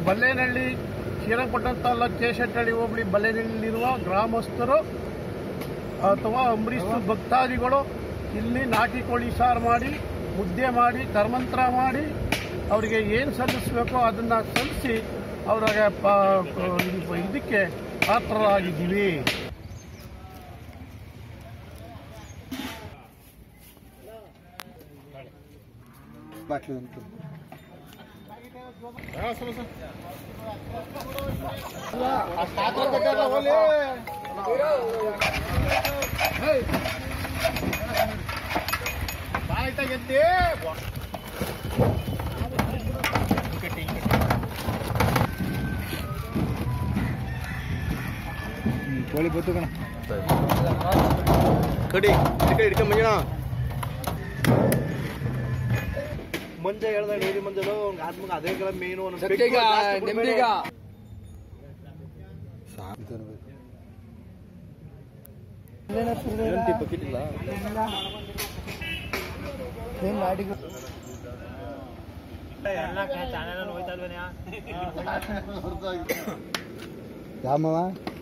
ಬಲ್ಲೇನಹಳ್ಳಿ ಶ್ರೀರಂಗಪಟ್ಟಣ ತಾಲೂಕು ಕೇಶೆಟ್ಟಹಳ್ಳಿ ಹೋಬಳಿ ಬಲ್ಲೇನಹಳ್ಳಿರುವ ಗ್ರಾಮಸ್ಥರು ಅಥವಾ ಅಂಬರೀಷ್ ಭಕ್ತಾದಿಗಳು ಇಲ್ಲಿ ನಾಟಿ ಕೋಳಿ ಸಾರು ಮಾಡಿ ಮುದ್ದೆ ಮಾಡಿ ಕರ್ಮಂತ್ರ ಮಾಡಿ ಅವರಿಗೆ ಏನು ಸಲ್ಲಿಸಬೇಕೋ ಅದನ್ನು ಸಲ್ಲಿಸಿ ಅವರಿಗೆ ಪ- ಇದಕ್ಕೆ ಪಾತ್ರರಾಗಿದ್ದೀವಿ ಕೋಳಿ ಬತ್ತು ಕಣ ಕಡಿ ಕಡಿ ಹಿಡ್ಕೊಂಡ್ ಮಂಜಣ ಮಂಜ ಹೇಳ್ದ ಡೈರಿ ಮಂಜಲು ಆತ್ಮಗ ಅದೇ ಕಲ ಮೇನು ನೆಮ್ಮದಿಗ ಬಕೆಟ್ ಇಲ್ಲ ಯಾಮವ